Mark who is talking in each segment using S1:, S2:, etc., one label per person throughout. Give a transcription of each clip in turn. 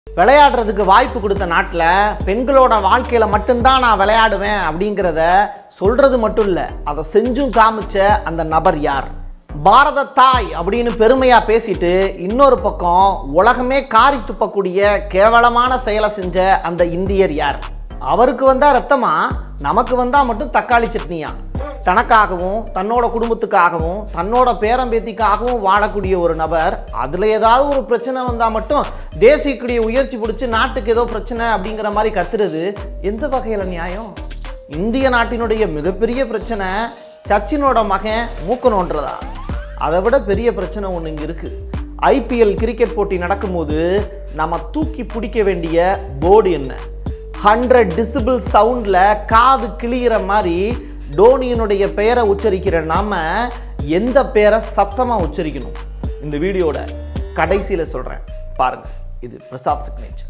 S1: விளையாடுறதுக்கு வாய்ப்பு கொடுத்த நாட்டில் பெண்களோட வாழ்க்கையில் மட்டும்தான் நான் விளையாடுவேன் அப்படிங்கிறத சொல்றது மட்டும் இல்லை அதை செஞ்சும் காமிச்ச அந்த நபர் யார் பாரத தாய் அப்படின்னு பெருமையா பேசிட்டு இன்னொரு பக்கம் உலகமே காரி துப்பக்கூடிய கேவலமான செயலை செஞ்ச அந்த இந்தியர் யார் அவருக்கு வந்தா ரத்தமா நமக்கு வந்தா மட்டும் தக்காளி சட்னியா தனக்காகவும் தன்னோட குடும்பத்துக்காகவும் தன்னோட பேரம்பேத்திக்காகவும் வாழக்கூடிய ஒரு நபர் அதில் ஏதாவது ஒரு பிரச்சனை வந்தால் மட்டும் தேசியக்குடிய உயர்ச்சி பிடிச்சி நாட்டுக்கு ஏதோ பிரச்சனை அப்படிங்கிற மாதிரி கத்துறது எந்த வகையில் நியாயம் இந்திய நாட்டினுடைய மிகப்பெரிய பிரச்சனை சச்சினோட மகன் மூக்க நோன்றதா அதை விட பெரிய பிரச்சனை ஒன்று இங்கே இருக்குது ஐபிஎல் கிரிக்கெட் போட்டி நடக்கும்போது நம்ம தூக்கி பிடிக்க வேண்டிய போர்டு என்ன ஹண்ட்ரட் டிசிபிள் சவுண்டில் காது கிளியிற மாதிரி டோனியினுடைய பெயரை உச்சரிக்கிற நாம எந்த பேரை சத்தமாக உச்சரிக்கணும் இந்த வீடியோட கடைசியில் சொல்கிறேன் பாருங்க இது பிரசாத் சிக்னேச்சர்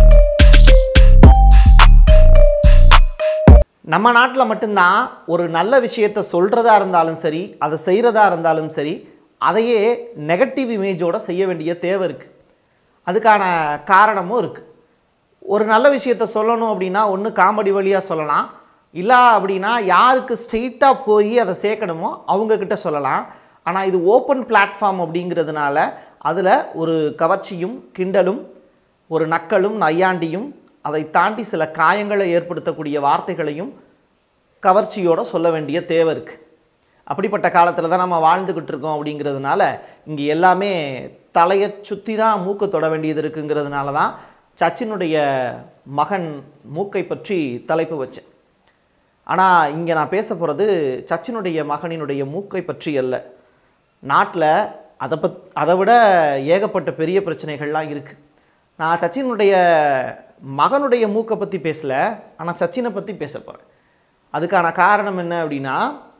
S1: நம்ம நாட்டில் மட்டும்தான் ஒரு நல்ல விஷயத்தை சொல்கிறதா இருந்தாலும் சரி அதை செய்கிறதா இருந்தாலும் சரி அதையே நெகட்டிவ் இமேஜோட செய்ய வேண்டிய தேவை இருக்குது அதுக்கான காரணமும் இருக்குது ஒரு நல்ல விஷயத்த சொல்லணும் அப்படின்னா ஒன்று காமெடி வழியாக சொல்லலாம் இல்லை அப்படின்னா யாருக்கு ஸ்ட்ரெயிட்டாக போய் அதை சேர்க்கணுமோ அவங்கக்கிட்ட சொல்லலாம் ஆனால் இது ஓப்பன் பிளாட்ஃபார்ம் அப்படிங்கிறதுனால அதில் ஒரு கவர்ச்சியும் கிண்டலும் ஒரு நக்கலும் நையாண்டியும் அதை தாண்டி சில காயங்களை ஏற்படுத்தக்கூடிய வார்த்தைகளையும் கவர்ச்சியோடு சொல்ல வேண்டிய தேவை இருக்குது அப்படிப்பட்ட காலத்தில் தான் நம்ம வாழ்ந்துக்கிட்டு இருக்கோம் அப்படிங்கிறதுனால இங்கே எல்லாமே தலையை சுற்றி தான் மூக்கை தொட வேண்டியது இருக்குங்கிறதுனால தான் சச்சினுடைய மகன் மூக்கை பற்றி தலைப்பு வச்சேன் ஆனால் இங்கே நான் பேச போகிறது சச்சினுடைய மகனினுடைய மூக்கை பற்றி அல்ல நாட்டில் அதை பத் அதை விட ஏகப்பட்ட பெரிய பிரச்சனைகள்லாம் இருக்குது நான் சச்சினுடைய மகனுடைய மூக்கை பற்றி பேசல ஆனால் சச்சினை பற்றி பேச போகிறேன் அதுக்கான காரணம் என்ன அப்படின்னா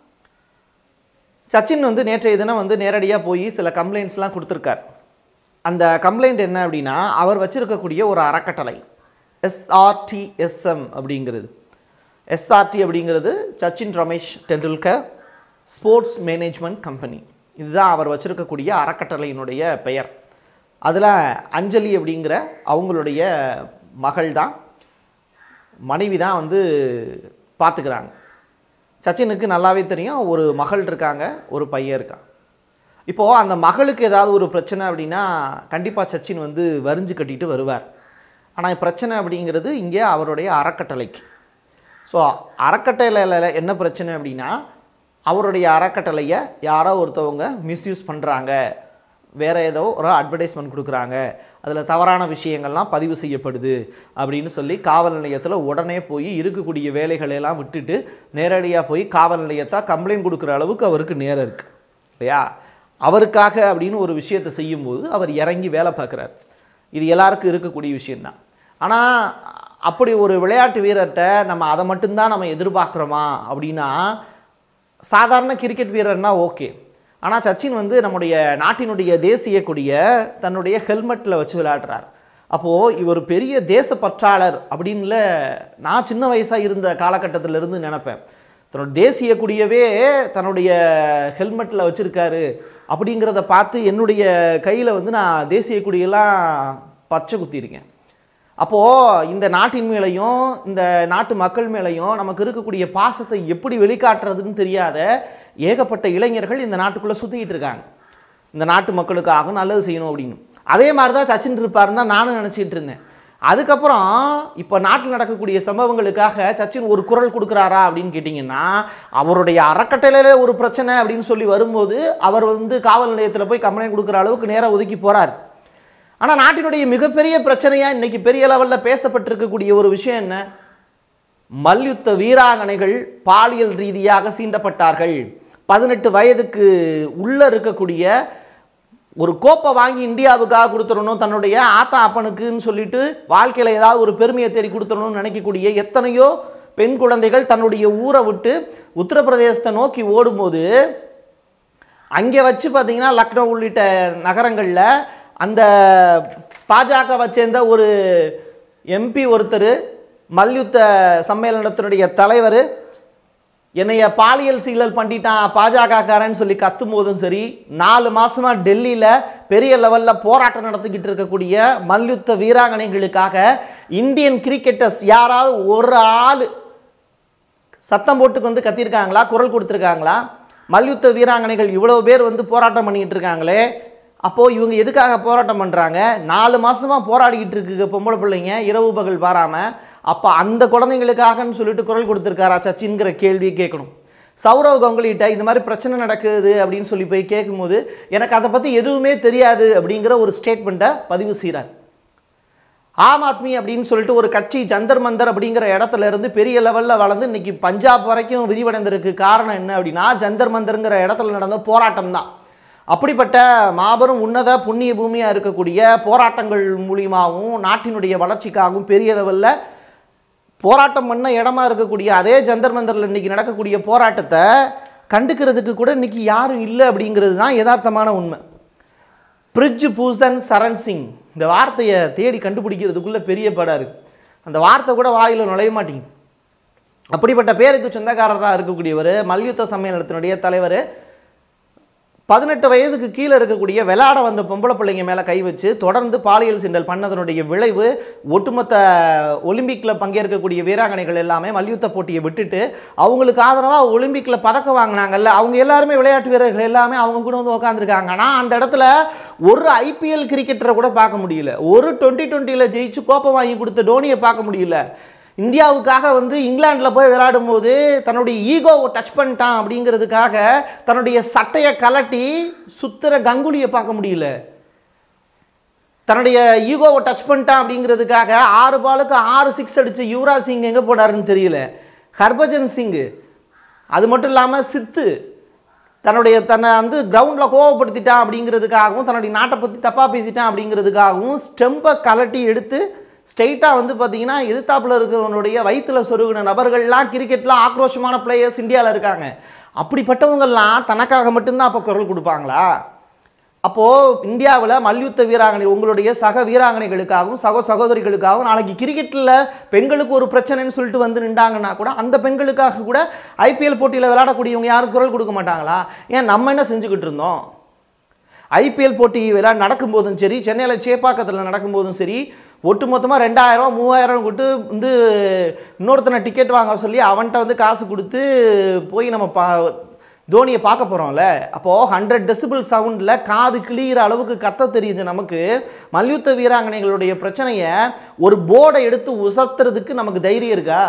S1: சச்சின் வந்து நேற்றைய தினம் வந்து நேரடியாக போய் சில கம்ப்ளைண்ட்ஸ்லாம் கொடுத்துருக்கார் அந்த கம்ப்ளைண்ட் என்ன அப்படின்னா அவர் வச்சிருக்கக்கூடிய ஒரு அறக்கட்டளை எஸ்ஆர்டிஎஸ்எம் அப்படிங்கிறது எஸ்ஆர்டி அப்படிங்கிறது Sachin Ramesh Tendulkar sports management company இதுதான் அவர் வச்சிருக்கக்கூடிய அறக்கட்டளையினுடைய பெயர் அதில் அஞ்சலி அப்படிங்கிற அவங்களுடைய மகள் தான் மனைவி தான் வந்து பார்த்துக்கிறாங்க சச்சினுக்கு நல்லாவே தெரியும் ஒரு மகள் இருக்காங்க ஒரு பையன் இருக்கான் இப்போது அந்த மகளுக்கு ஏதாவது ஒரு பிரச்சனை அப்படின்னா கண்டிப்பாக சச்சின் வந்து வரிஞ்சு கட்டிட்டு வருவார் ஆனால் பிரச்சனை அப்படிங்கிறது இங்கே அவருடைய அறக்கட்டளைக்கு ஸோ அறக்கட்டளையில் என்ன பிரச்சனை அப்படின்னா அவருடைய அறக்கட்டளையை யாரோ ஒருத்தவங்க மிஸ்யூஸ் பண்ணுறாங்க வேறு ஏதோ ஒரு அட்வர்டைஸ்மெண்ட் கொடுக்குறாங்க அதில் தவறான விஷயங்கள்லாம் பதிவு செய்யப்படுது அப்படின்னு சொல்லி காவல் நிலையத்தில் உடனே போய் இருக்கக்கூடிய வேலைகளெல்லாம் விட்டுட்டு நேரடியாக போய் காவல் நிலையத்தை கம்ப்ளைண்ட் கொடுக்குற அளவுக்கு அவருக்கு நேரம் இருக்குது இல்லையா அவருக்காக அப்படின்னு ஒரு விஷயத்தை செய்யும்போது அவர் இறங்கி வேலை பார்க்குறாரு இது எல்லாருக்கும் இருக்கக்கூடிய விஷயந்தான் ஆனால் அப்படி ஒரு விளையாட்டு வீரர்கிட்ட நம்ம அதை மட்டும்தான் நம்ம எதிர்பார்க்குறோமா அப்படின்னா சாதாரண கிரிக்கெட் வீரர்னா ஓகே ஆனால் சச்சின் வந்து நம்முடைய நாட்டினுடைய தேசிய கொடியை தன்னுடைய ஹெல்மெட்டில் வச்சு விளையாடுறார் அப்போது இவர் பெரிய தேசப்பற்றாளர் அப்படின்ல நான் சின்ன வயசாக இருந்த காலகட்டத்திலிருந்து நினைப்பேன் தன்னோட தேசிய கொடியவே தன்னுடைய ஹெல்மெட்டில் வச்சுருக்காரு அப்படிங்கிறத பார்த்து என்னுடைய கையில் வந்து நான் தேசிய கொடியெல்லாம் பச்சை குத்திருக்கேன் அப்போது இந்த நாட்டின் மேலேயும் இந்த நாட்டு மக்கள் மேலேயும் நமக்கு இருக்கக்கூடிய பாசத்தை எப்படி வெளிக்காட்டுறதுன்னு தெரியாத ஏகப்பட்ட இளைஞர்கள் இந்த நாட்டுக்குள்ளே சுற்றிக்கிட்டு இருக்காங்க இந்த நாட்டு மக்களுக்காக நல்லது செய்யணும் அப்படின்னு அதே மாதிரி தான் சச்சின் இருப்பாருன்னு தான் நானும் நினச்சிட்டு இருந்தேன் அதுக்கப்புறம் இப்போ நாட்டில் நடக்கக்கூடிய சம்பவங்களுக்காக சச்சின் ஒரு குரல் கொடுக்குறாரா அப்படின்னு கேட்டிங்கன்னா அவருடைய அறக்கட்டளையில ஒரு பிரச்சனை அப்படின்னு சொல்லி வரும்போது அவர் வந்து காவல் நிலையத்தில் போய் கம்ப்ளைண்ட் கொடுக்குற அளவுக்கு நேரம் ஒதுக்கி போகிறார் ஆனால் நாட்டினுடைய மிகப்பெரிய பிரச்சனையாக இன்னைக்கு பெரிய லெவலில் பேசப்பட்டிருக்கக்கூடிய ஒரு விஷயம் என்ன மல்யுத்த வீராங்கனைகள் பாலியல் ரீதியாக சீண்டப்பட்டார்கள் பதினெட்டு வயதுக்கு உள்ளே இருக்கக்கூடிய ஒரு கோப்பை வாங்கி இந்தியாவுக்காக கொடுத்துடணும் தன்னுடைய ஆத்தா அப்பனுக்குன்னு சொல்லிட்டு வாழ்க்கையில் ஏதாவது ஒரு பெருமையை தேடி கொடுத்துடணும்னு நினைக்கக்கூடிய எத்தனையோ பெண் குழந்தைகள் தன்னுடைய ஊரை விட்டு உத்தரப்பிரதேசத்தை நோக்கி ஓடும்போது அங்கே வச்சு பார்த்தீங்கன்னா லக்னோ உள்ளிட்ட நகரங்களில் அந்த பாஜகவை சேர்ந்த ஒரு எம்பி ஒருத்தர் மல்யுத்த சம்மேளனத்தினுடைய தலைவர் என்னைய பாலியல் சீழல் பண்ணிட்டான் பாஜகக்காரன்னு சொல்லி கத்தும் போதும் சரி நாலு மாசமா டெல்லியில் பெரிய லெவலில் போராட்டம் நடத்திக்கிட்டு இருக்கக்கூடிய மல்யுத்த வீராங்கனைகளுக்காக இந்தியன் கிரிக்கெட்டர்ஸ் யாராவது ஒரு ஆள் சத்தம் போட்டுக்கு வந்து கத்திருக்காங்களா குரல் கொடுத்துருக்காங்களா மல்யுத்த வீராங்கனைகள் இவ்வளோ பேர் வந்து போராட்டம் பண்ணிக்கிட்டு இருக்காங்களே அப்போது இவங்க எதுக்காக போராட்டம் பண்ணுறாங்க நாலு மாதமாக போராடிக்கிட்டு இருக்கு பொம்பளை பிள்ளைங்க இரவு பகல் பாராமல் அப்போ அந்த குழந்தைங்களுக்காகன்னு சொல்லிட்டு குரல் கொடுத்துருக்காரா சச்சின்கிற கேள்வியை கேட்கணும் சௌரவ் கங்குலிட்ட இந்த மாதிரி பிரச்சனை நடக்குது அப்படின்னு சொல்லி போய் கேட்கும்போது எனக்கு அதை பற்றி எதுவுமே தெரியாது அப்படிங்கிற ஒரு ஸ்டேட்மெண்ட்டை பதிவு செய்கிறார் ஆம் ஆத்மி அப்படின்னு சொல்லிட்டு ஒரு கட்சி ஜந்தர் மந்தர் அப்படிங்கிற இடத்துல இருந்து பெரிய லெவலில் வளர்ந்து இன்னைக்கு பஞ்சாப் வரைக்கும் விரிவடைந்திருக்கு காரணம் என்ன அப்படின்னா ஜந்தர் மந்தருங்கிற இடத்துல நடந்த போராட்டம் தான் அப்படிப்பட்ட மாபெரும் உன்னத புண்ணிய பூமியாக இருக்கக்கூடிய போராட்டங்கள் மூலியமாகவும் நாட்டினுடைய வளர்ச்சிக்காகவும் பெரிய லெவலில் போராட்டம் பண்ண இடமா இருக்கக்கூடிய அதே ஜந்தர் மந்தரில் இன்னைக்கு நடக்கக்கூடிய போராட்டத்தை கண்டுக்கிறதுக்கு கூட இன்னைக்கு யாரும் இல்லை அப்படிங்கிறது தான் யதார்த்தமான உண்மை பிரிட்ஜ் பூசன் சரண் சிங் இந்த வார்த்தையை தேடி கண்டுபிடிக்கிறதுக்குள்ள பெரிய படம் இருக்கு அந்த வார்த்தை கூட வாயில் நுழைய மாட்டேங்குது அப்படிப்பட்ட பேருக்கு சொந்தக்காரராக இருக்கக்கூடியவர் மல்யுத்த சம்மேளனத்தினுடைய தலைவர் பதினெட்டு வயதுக்கு கீழே இருக்கக்கூடிய விளையாட வந்த பொம்பளை பிள்ளைங்க மேலே கை வச்சு தொடர்ந்து பாலியல் சிண்டல் பண்ணதனுடைய விளைவு ஒட்டுமொத்த ஒலிம்பிக்கில் பங்கேற்கக்கூடிய வீராங்கனைகள் எல்லாமே மல்யுத்த போட்டியை விட்டுட்டு அவங்களுக்கு ஆதரவாக ஒலிம்பிக்கில் பதக்கம் வாங்கினாங்கல்ல அவங்க எல்லாருமே விளையாட்டு வீரர்கள் எல்லாமே அவங்க கூட வந்து உட்காந்துருக்காங்க ஆனால் அந்த இடத்துல ஒரு ஐபிஎல் கிரிக்கெட்டரை கூட பார்க்க முடியல ஒரு டுவெண்ட்டி டுவெண்ட்டியில் ஜெயிச்சு கோப்பை வாங்கி கொடுத்த டோனியை பார்க்க முடியல இந்தியாவுக்காக வந்து இங்கிலாந்தில் போய் விளையாடும் போது தன்னுடைய ஈகோவை டச் பண்ணிட்டான் அப்படிங்கிறதுக்காக தன்னுடைய சட்டையை கலட்டி சுத்துற கங்குலியை பார்க்க முடியல தன்னுடைய ஈகோவை டச் பண்ணிட்டான் அப்படிங்கிறதுக்காக ஆறு பாலுக்கு ஆறு சிக்ஸ் அடிச்சு யுவராஜ் சிங் எங்கே போனாருன்னு தெரியல ஹர்பஜன் சிங் அது மட்டும் இல்லாமல் சித்து தன்னுடைய தன்னை வந்து கிரவுண்டில் கோவப்படுத்திட்டான் அப்படிங்கிறதுக்காகவும் தன்னுடைய நாட்டை பற்றி தப்பாக பேசிட்டான் அப்படிங்கிறதுக்காகவும் ஸ்டெம்பை கலட்டி எடுத்து ஸ்ட்ரெயிட்டாக வந்து பார்த்தீங்கன்னா எதிர்த்தாப்புல இருக்கிறவனுடைய வயிற்றில் சொருகின நபர்கள்லாம் கிரிக்கெட்டில் ஆக்ரோஷமான பிளேயர்ஸ் இந்தியாவில் இருக்காங்க அப்படிப்பட்டவங்கெல்லாம் தனக்காக மட்டும்தான் அப்போ குரல் கொடுப்பாங்களா அப்போது இந்தியாவில் மல்யுத்த வீராங்கனை உங்களுடைய சக வீராங்கனைகளுக்காகவும் சக சகோதரிகளுக்காகவும் நாளைக்கு கிரிக்கெட்டில் பெண்களுக்கு ஒரு பிரச்சனைன்னு சொல்லிட்டு வந்து நின்றாங்கன்னா கூட அந்த பெண்களுக்காக கூட ஐபிஎல் போட்டியில் விளையாடக்கூடியவங்க யாரும் குரல் கொடுக்க மாட்டாங்களா ஏன் நம்ம என்ன செஞ்சுக்கிட்டு இருந்தோம் ஐபிஎல் போட்டி விளையா நடக்கும்போதும் சரி சென்னையில் சேப்பாக்கத்தில் நடக்கும்போதும் சரி ஒட்டுமொத்தமாக ரெண்டாயிரம் மூவாயிரம் கொடுத்து வந்து இன்னொருத்தனை டிக்கெட் வாங்க சொல்லி அவன்கிட்ட வந்து காசு கொடுத்து போய் நம்ம பா தோனியை பார்க்க போகிறோம்ல அப்போது ஹண்ட்ரட் டெசிபிள் சவுண்டில் காது கிளியிற அளவுக்கு கத்த தெரியுது நமக்கு மல்யுத்த வீராங்கனைகளுடைய பிரச்சனையை ஒரு போர்டை எடுத்து உசத்துறதுக்கு நமக்கு தைரியம் இருக்கா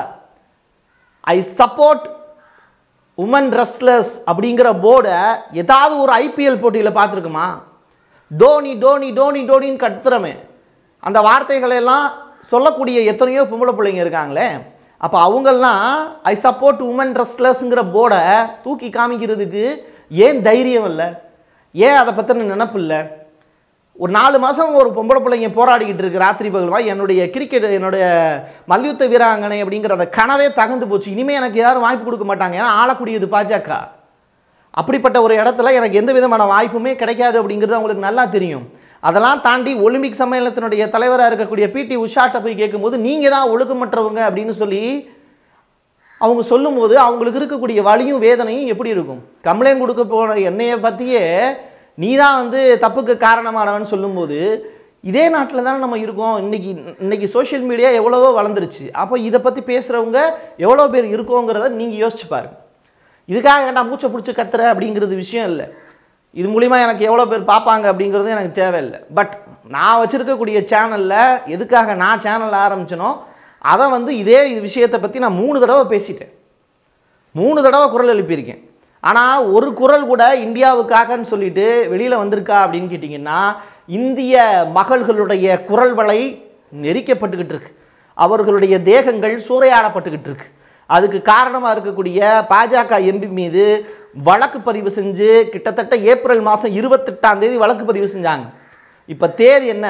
S1: ஐ சப்போர்ட் உமன் ரெஸ்லர்ஸ் அப்படிங்கிற போர்டை ஏதாவது ஒரு ஐபிஎல் போட்டியில் பார்த்துருக்குமா டோனி டோனி டோனி டோனின்னு கத்துறமே அந்த வார்த்தைகளை எல்லாம் சொல்லக்கூடிய எத்தனையோ பொம்பளை பிள்ளைங்க இருக்காங்களே அப்போ அவங்கெல்லாம் ஐ சப்போர்ட் உமன் ரெஸ்லர்ஸுங்கிற போர்டை தூக்கி காமிக்கிறதுக்கு ஏன் தைரியம் இல்லை ஏன் அதை பற்றின நினப்பு இல்லை ஒரு நாலு மாதம் ஒரு பொம்பளை பிள்ளைங்க போராடிக்கிட்டு இருக்கு ராத்திரி பகல்வா என்னுடைய கிரிக்கெட் என்னுடைய மல்யுத்த வீராங்கனை அப்படிங்கிற அந்த கனவே தகுந்து போச்சு இனிமேல் எனக்கு யாரும் வாய்ப்பு கொடுக்க மாட்டாங்க ஏன்னா ஆளக்கூடியது பாஜக அப்படிப்பட்ட ஒரு இடத்துல எனக்கு எந்த விதமான வாய்ப்புமே கிடைக்காது அப்படிங்கிறது அவங்களுக்கு நல்லா தெரியும் அதெல்லாம் தாண்டி ஒலிம்பிக் சம்மேளனத்தினுடைய தலைவராக இருக்கக்கூடிய பிடி உஷாட்ட போய் கேட்கும்போது நீங்கள் தான் ஒழுக்கமற்றவங்க அப்படின்னு சொல்லி அவங்க சொல்லும்போது அவங்களுக்கு இருக்கக்கூடிய வலியும் வேதனையும் எப்படி இருக்கும் கம்ப்ளைண்ட் கொடுக்க போன என்னைய பற்றியே நீ தான் வந்து தப்புக்கு காரணமானவன் சொல்லும்போது இதே நாட்டில் தானே நம்ம இருக்கோம் இன்னைக்கு இன்னைக்கு சோஷியல் மீடியா எவ்வளவோ வளர்ந்துருச்சு அப்போ இதை பற்றி பேசுகிறவங்க எவ்வளோ பேர் இருக்கோங்கிறத நீங்கள் யோசிச்சு பாருங்க இதுக்காக ஏன்டா மூச்சை பிடிச்சி கத்துற அப்படிங்கிறது விஷயம் இல்லை இது மூலிமா எனக்கு எவ்வளோ பேர் பார்ப்பாங்க அப்படிங்கிறது எனக்கு தேவையில்லை பட் நான் வச்சுருக்கக்கூடிய சேனலில் எதுக்காக நான் சேனல் ஆரம்பிச்சனோ அதை வந்து இதே விஷயத்தை பற்றி நான் மூணு தடவை பேசிட்டேன் மூணு தடவை குரல் எழுப்பியிருக்கேன் ஆனால் ஒரு குரல் கூட இந்தியாவுக்காகன்னு சொல்லிட்டு வெளியில் வந்திருக்கா அப்படின்னு கேட்டிங்கன்னா இந்திய மகள்களுடைய குரல் வலை நெரிக்கப்பட்டுக்கிட்டு இருக்கு அவர்களுடைய தேகங்கள் சூறையாடப்பட்டுக்கிட்டு இருக்கு அதுக்கு காரணமாக இருக்கக்கூடிய பாஜக எம்பி மீது வழக்கு பதிவு செஞ்சு கிட்டத்தட்ட ஏப்ரல் மாதம் இருபத்தெட்டாம் தேதி வழக்கு பதிவு செஞ்சாங்க இப்போ தேதி என்ன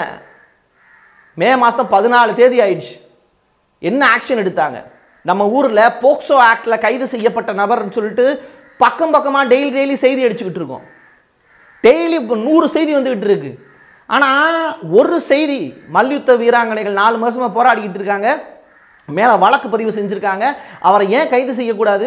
S1: மே மாதம் பதினாலு தேதி ஆயிடுச்சு என்ன ஆக்ஷன் எடுத்தாங்க நம்ம ஊரில் போக்சோ ஆக்டில் கைது செய்யப்பட்ட நபர்னு சொல்லிட்டு பக்கம் பக்கமாக டெய்லி டெய்லி செய்தி அடிச்சுக்கிட்டு இருக்கோம் டெய்லி இப்போ நூறு செய்தி வந்துக்கிட்டு இருக்கு ஆனால் ஒரு செய்தி மல்யுத்த வீராங்கனைகள் நாலு மாதமாக போராடிக்கிட்டு இருக்காங்க மேலே வழக்கு பதிவு செஞ்சுருக்காங்க அவரை ஏன் கைது செய்யக்கூடாது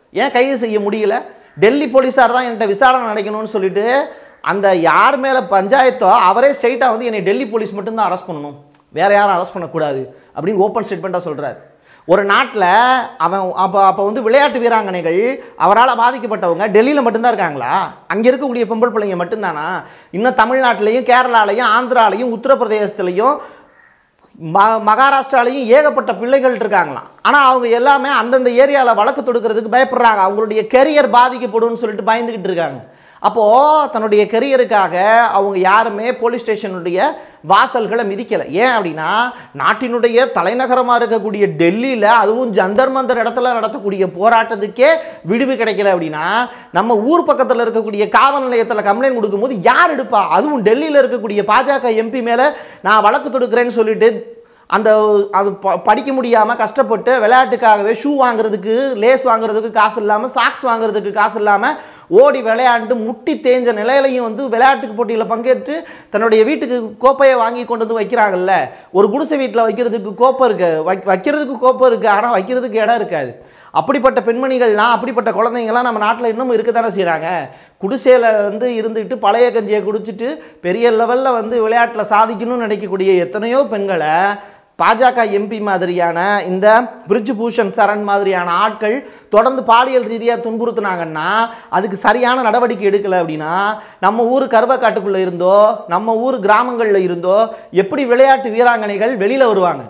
S1: ஏன் கைது செய்ய முடியல டெல்லி போலீஸார் தான் என்கிட்ட விசாரணை நடக்கணும்னு சொல்லிட்டு அந்த யார் மேலே பஞ்சாயத்தோ அவரே ஸ்ட்ரைட்டாக வந்து என்னை டெல்லி போலீஸ் மட்டும்தான் அரெஸ்ட் பண்ணணும் வேற யாரும் அரெஸ்ட் பண்ணக்கூடாது அப்படின்னு ஓப்பன் ஸ்டேட்மெண்ட்டாக சொல்கிறார் ஒரு நாட்டில் அவன் அப்போ அப்போ வந்து விளையாட்டு வீராங்கனைகள் அவரால் பாதிக்கப்பட்டவங்க டெல்லியில் மட்டும்தான் இருக்காங்களா அங்கே இருக்கக்கூடிய பொம்பளை பிள்ளைங்க மட்டும்தானா இன்னும் தமிழ்நாட்டிலையும் கேரளாலையும் ஆந்திராலையும் உத்தரப்பிரதேசத்துலையும் ம மகாராஷ்டிராலையும் ஏகப்பட்ட பிள்ளைகள் இருக்காங்களாம் ஆனால் அவங்க எல்லாமே அந்தந்த ஏரியாவில் வழக்கு தொடுக்கிறதுக்கு பயப்படுறாங்க அவங்களுடைய கெரியர் பாதிக்கப்படும்னு சொல்லிட்டு பயந்துக்கிட்டு இருக்காங்க அப்போது தன்னுடைய கெரியருக்காக அவங்க யாருமே போலீஸ் ஸ்டேஷனுடைய வாசல்களை மிதிக்கலை ஏன் அப்படின்னா நாட்டினுடைய தலைநகரமாக இருக்கக்கூடிய டெல்லியில் அதுவும் ஜந்தர் மந்தர் இடத்துல நடத்தக்கூடிய போராட்டத்துக்கே விடுவி கிடைக்கல அப்படின்னா நம்ம ஊர் பக்கத்தில் இருக்கக்கூடிய காவல் நிலையத்தில் கம்ப்ளைண்ட் கொடுக்கும்போது யார் எடுப்பா அதுவும் டெல்லியில் இருக்கக்கூடிய பாஜக எம்பி மேலே நான் வழக்கு தொடுக்கிறேன்னு சொல்லிட்டு அந்த அது ப படிக்க முடியாமல் கஷ்டப்பட்டு விளையாட்டுக்காகவே ஷூ வாங்குறதுக்கு லேஸ் வாங்குறதுக்கு காசு இல்லாமல் சாக்ஸ் வாங்குறதுக்கு காசு இல்லாமல் ஓடி விளையாண்டு முட்டி தேஞ்ச நிலையிலையும் வந்து விளையாட்டுக்கு போட்டியில் பங்கேற்று தன்னுடைய வீட்டுக்கு கோப்பையை வாங்கி கொண்டு வந்து வைக்கிறாங்கல்ல ஒரு குடிசை வீட்டில் வைக்கிறதுக்கு கோப்பை இருக்கு வை- வைக்கிறதுக்கு கோப்பை இருக்குது ஆனால் வைக்கிறதுக்கு இடம் இருக்காது அப்படிப்பட்ட பெண்மணிகள்லாம் அப்படிப்பட்ட குழந்தைங்கள்லாம் நம்ம நாட்டில் இன்னும் இருக்க தானே செய்கிறாங்க குடிசையில் வந்து இருந்துக்கிட்டு பழைய கஞ்சியை குடிச்சிட்டு பெரிய லெவலில் வந்து விளையாட்டில் சாதிக்கணும்னு நினைக்கக்கூடிய எத்தனையோ பெண்களை பாஜக எம்பி மாதிரியான இந்த பிரிட்ஜ் பூஷன் சரண் மாதிரியான ஆட்கள் தொடர்ந்து பாலியல் ரீதியாக துன்புறுத்துனாங்கன்னா அதுக்கு சரியான நடவடிக்கை எடுக்கலை அப்படின்னா நம்ம ஊர் கருவக்காட்டுக்குள்ளே இருந்தோ நம்ம ஊர் கிராமங்களில் இருந்தோ எப்படி விளையாட்டு வீராங்கனைகள் வெளியில் வருவாங்க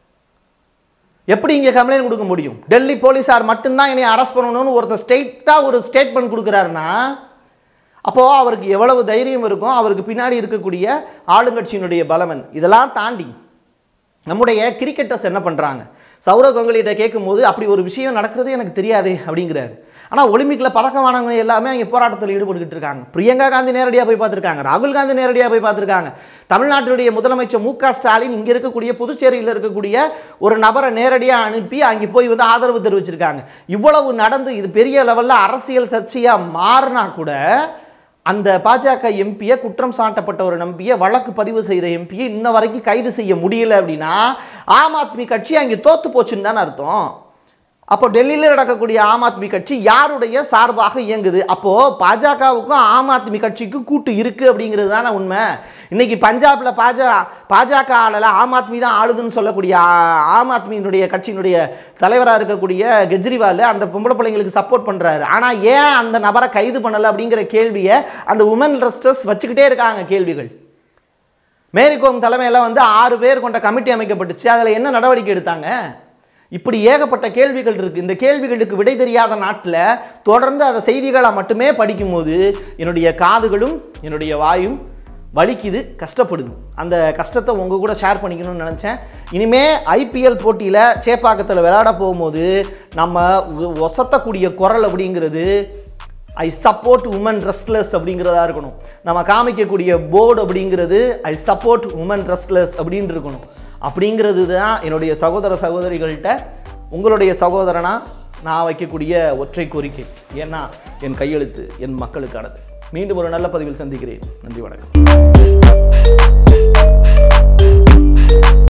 S1: எப்படி இங்கே கம்ப்ளைண்ட் கொடுக்க முடியும் டெல்லி போலீஸார் மட்டும்தான் என்னை அரெஸ்ட் பண்ணணும்னு ஒருத்தர் ஸ்ட்ரெயிட்டாக ஒரு ஸ்டேட்மெண்ட் கொடுக்குறாருன்னா அப்போது அவருக்கு எவ்வளவு தைரியம் இருக்கும் அவருக்கு பின்னாடி இருக்கக்கூடிய ஆளுங்கட்சியினுடைய பலவன் இதெல்லாம் தாண்டி நம்முடைய கிரிக்கெட்டர்ஸ் என்ன பண்ணுறாங்க சௌரவ் கங்குலிகிட்ட கேட்கும்போது அப்படி ஒரு விஷயம் நடக்கிறது எனக்கு தெரியாதே அப்படிங்கிறாரு ஆனால் ஒலிம்பிக்கில் பதக்கம் வாங்கினவங்க எல்லாமே அங்கே போராட்டத்தில் ஈடுபட்டுக்கிட்டு இருக்காங்க பிரியங்கா காந்தி நேரடியாக போய் பார்த்துருக்காங்க ராகுல் காந்தி நேரடியாக போய் பார்த்துருக்காங்க தமிழ்நாட்டுடைய முதலமைச்சர் மு க ஸ்டாலின் இங்கே இருக்கக்கூடிய புதுச்சேரியில் இருக்கக்கூடிய ஒரு நபரை நேரடியாக அனுப்பி அங்கே போய் வந்து ஆதரவு தெரிவிச்சிருக்காங்க இவ்வளவு நடந்து இது பெரிய லெவலில் அரசியல் சர்ச்சையாக மாறினா கூட அந்த பாஜக எம்பியை குற்றம் சாட்டப்பட்ட ஒரு நம்பியை வழக்கு பதிவு செய்த எம்பியை இன்ன வரைக்கும் கைது செய்ய முடியல அப்படின்னா ஆம் ஆத்மி கட்சி அங்கே தோத்து போச்சுன்னு தானே அர்த்தம் அப்போ டெல்லியில் நடக்கக்கூடிய ஆம் ஆத்மி கட்சி யாருடைய சார்பாக இயங்குது அப்போது பாஜகவுக்கும் ஆம் ஆத்மி கட்சிக்கும் கூட்டு இருக்குது அப்படிங்கிறது தானே உண்மை இன்னைக்கு பஞ்சாபில் பாஜ பாஜக ஆளல ஆம் ஆத்மி தான் ஆளுதுன்னு சொல்லக்கூடிய ஆ- ஆம் ஆத்மியினுடைய கட்சியினுடைய தலைவராக இருக்கக்கூடிய கெஜ்ரிவால் அந்த பொம்பளை பிள்ளைங்களுக்கு சப்போர்ட் பண்ணுறாரு ஆனால் ஏன் அந்த நபரை கைது பண்ணலை அப்படிங்கிற கேள்வியை அந்த உமன் ரெஸ்டர்ஸ் வச்சுக்கிட்டே இருக்காங்க கேள்விகள் மேரிகோம் தலைமையில் வந்து ஆறு பேர் கொண்ட கமிட்டி அமைக்கப்பட்டுச்சு அதில் என்ன நடவடிக்கை எடுத்தாங்க இப்படி ஏகப்பட்ட கேள்விகள் இருக்குது இந்த கேள்விகளுக்கு விடை தெரியாத நாட்டில் தொடர்ந்து அதை செய்திகளாக மட்டுமே படிக்கும்போது என்னுடைய காதுகளும் என்னுடைய வாயும் வலிக்குது கஷ்டப்படுது அந்த கஷ்டத்தை உங்கள் கூட ஷேர் பண்ணிக்கணும்னு நினச்சேன் இனிமே ஐபிஎல் போட்டியில் சேப்பாக்கத்தில் விளையாட போகும்போது நம்ம ஒ- ஒசத்தக்கூடிய குரல் அப்படிங்கிறது ஐ சப்போர்ட் உமன் ரெஸ்ட்லெஸ் அப்படிங்கிறதா இருக்கணும் நம்ம காமிக்கக்கூடிய போர்டு அப்படிங்கிறது ஐ சப்போர்ட் உமன் ரெஸ்ட்லெஸ் அப்படின்னு இருக்கணும் அப்படிங்கிறது தான் என்னுடைய சகோதர சகோதரிகள்கிட்ட உங்களுடைய சகோதரனா நான் வைக்கக்கூடிய ஒற்றை கோரிக்கை ஏன்னா என் கையெழுத்து என் மக்களுக்கானது மீண்டும் ஒரு நல்ல பதிவில் சந்திக்கிறேன் நன்றி வணக்கம்